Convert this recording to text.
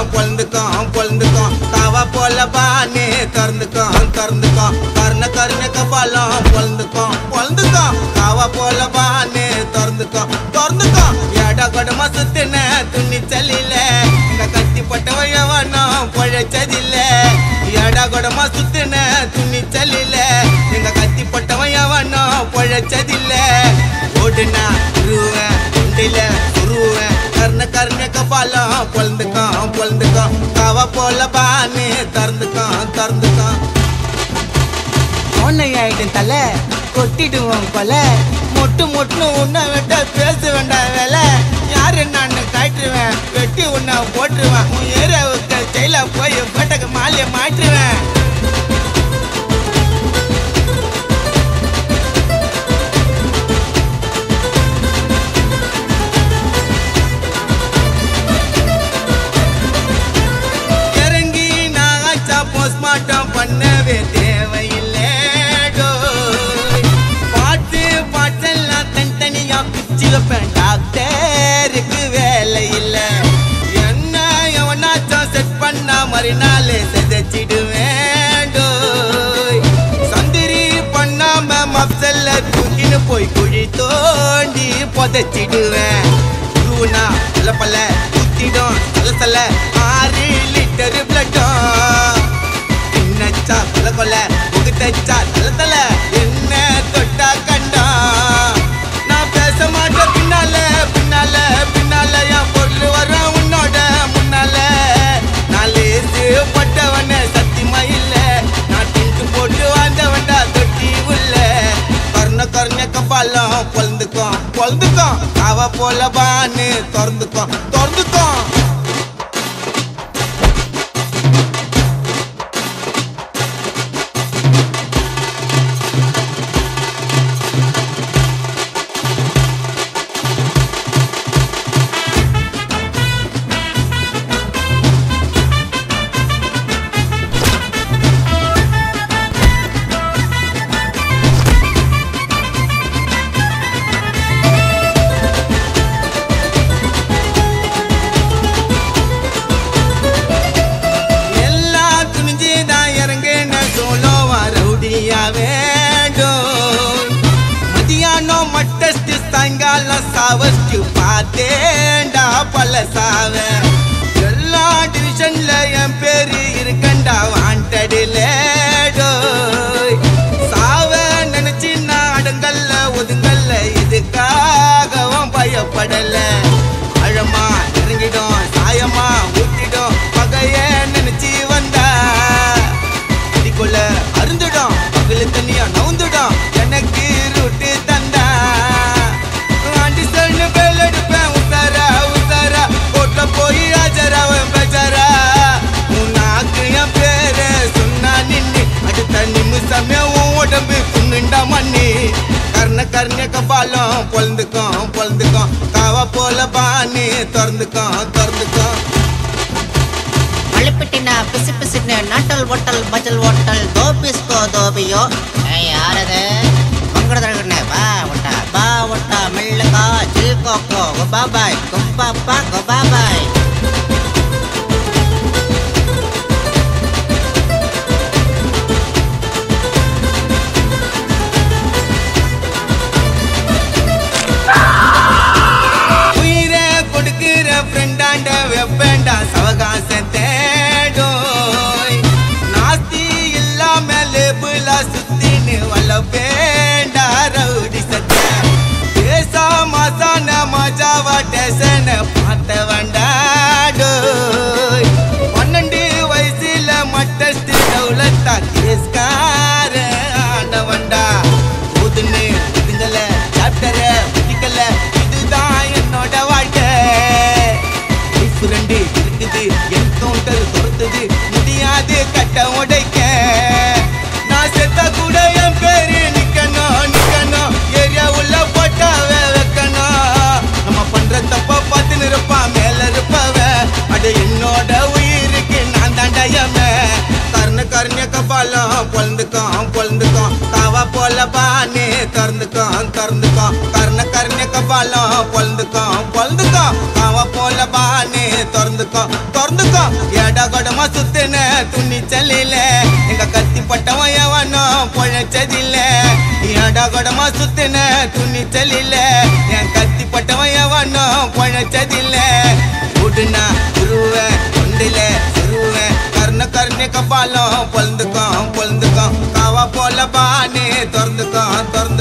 பொழந்துக்கும் பொழந்துக்கும் காவா போல பானே திறந்துக்கும் திறந்துக்கும் கர்ண கர்ண கபாலம் பொழந்துக்கும் பொழந்துக்கும் காவா போல பானே திறந்துக்கும் திறந்துக்கும் எட கொடும சுத்தின துணி சலில இங்க கத்தி பட்டவன் எவனும் பொழைச்சதில்ல எட கொடும சுத்தின துணி சலில எங்க கத்தி பட்டவன் எவனும் பொழைச்சதில்ல ஓடுனா உருவேன் உண்டில உருவேன் கர்ண கர்ண கபாலம் பொழந்துக்கும் பொழந்துக்கும் காவா போல பானே திறந்துக்கும் திறந்துக்கும் ஆயிடும் தலை கொட்டிடுவோம் கொலை மொட்டு மொட்டு உன்னை விட்ட பேச வேண்டாம் வேலை யாரு நான் காட்டுருவேன் வெட்டி உன்னை போட்டுருவேன் உன் ஏரியாவுக்கு ஜெயில போய் பட்டக்கு மாலையை மாட்டுருவேன் இறங்கி நான் ஆச்சா போஸ்ட்மார்ட்டம் பண்ணவே தேவையில்லை டோய். பாட்டு பாட்டெல்லாம் தனித்தனியா பிச்சு வைப்பேன் டாக்டருக்கு வேலை இல்லை என்ன எவனாச்சும் செட் பண்ணா மறுநாள் செதைச்சிடுவேன் டோய். சந்திரி பண்ணாம மப்சல்ல தூக்கின்னு போய் குழி தோண்டி புதைச்சிடுவேன் ரூனா பல பல ஊத்திடும் தல தல ஆறு லிட்டர் பிளட்டும் என்னச்சா கொல கொல முகத்தச்சா தல தல என்ன தொட்டா கண்டா நான் பேச மாட்டேன் பின்னால பின்னால பின்னால என் பொருள் வரும் உன்னோட முன்னால நான் லேசு பட்டவன சத்தியமா இல்ல நான் டிங்கு போட்டு வாழ்ந்தவன்டா தொட்டி உள்ள கர்ண கர்ண கபாலம் பொழந்துக்கும் பொழந்துக்கும் அவ போல பானு திறந்துக்கும் திறந்துக்கும் எல்லாம் துணிஞ்சுதான் இறங்குன சோலோவா ரவுடியா வேண்டும் மதியானம் மட்டஸ்ட் சாயங்காலம் சாவஸ்டு பார்த்தேன்டா பல சாவ எல்லா டிவிஷன்ல என் பேரு இருக்கண்டா வாண்டடில சாவ நினைச்சு நான் அடங்கல்ல ஒதுங்கல்ல இதுக்காகவும் பயப்படல ஆழமா இறங்கிடும் சாயமா ஊத்திடும் பகைய நினைச்சு வந்தா அடிக்குள்ள அருந்துடும் பகல தண்ணியா நவுந்துடும் எனக்கு ரூட்டு தந்தா ஆண்டி சொல்லு பேல் எடுப்பேன் உத்தாரா உத்தாரா போட்ட போய் ஆஜராவன் பேச்சாரா உன்னாக்கு என் பேரு சொன்னா நின்னு அடுத்த நிமிஷமே உன் உடம்பு துண்ணுண்டா மண்ணி கர்ண கர்ண கபாலம் பொழந்துக்கும் பொழந்துக்கும் காவா போல பானி திறந்துக்கும் திறந்துக்கும் மழுப்பிட்டின பிசு பிசுன்னு நட்டல் ஒட்டல் பஜல் ஒட்டல் தோபிஸ்கோ தோபியோ ஏய், யாரது மங்கடதழகண்ணே வா ஒட்டா பா ஒட்டா மெல்லுகா ஜில் கோக்கோ குபாபாய் குப்பாப்பா குபாபாய் உயிரை கொடுக்கிற ஃப்ரெண்டாண்ட வெப்பேண்டா சவகாசம் தேடும் நாஸ்தி இல்லாம லேபிளா சுத்தின்னு வளப்பேண்டா ரவுடி சத்த பேசா மாசான மஜாவா டேசன பார்த்த வண்டாடோய் பன்னெண்டு வயசுல மட்டஸ்ட் டவுலத்தா கேஸ்கார ஆண்டவன்டா புதுன்னு இதுங்கள சாப்டர பிடிக்கல இதுதான் என்னோட வாழ்க்கை லைஃப் ரெண்டு இருக்குது என்கவுண்டர் துரத்துது முடியாது கட்ட உடைக்க நான் செத்த கூட என் பேரு நிக்கணும் நிக்கணும் ஏரியா உள்ள போட்டாவ வைக்கணும் நம்ம பண்ற தப்ப பார்த்து இருப்பான் மேல இருப்பவ அது என்னோட உயிருக்கு நான் தாண்டயமே கர்ண கர்ண கபாலம் பொழந்துக்கும் பொழந்துக்கும் காவா போல பானே திறந்துக்கும் திறந்துக்கும் கர்ண கர்ண கபாலம் பொழந்துக்கும் பொழந்துக்கும் காவா போல பானே திறந்துக்கும் திறந்துக்கும் துணிச்சலில எங்க கத்தி பட்டவன் எவனும் பொழைச்சதில்ல ஏடா கொடமா சுத்தின துணிச்சலில என் கத்தி பட்டவன் எவனும் பொழைச்சதில்ல உடுனா உருவேன் கொண்டில சிறுவேன் கர்ண கர்ண கபாலம் பொழுந்துக்கும் பொழுந்துக்கும் காவா போல பானே திறந்துக்கும் திறந்து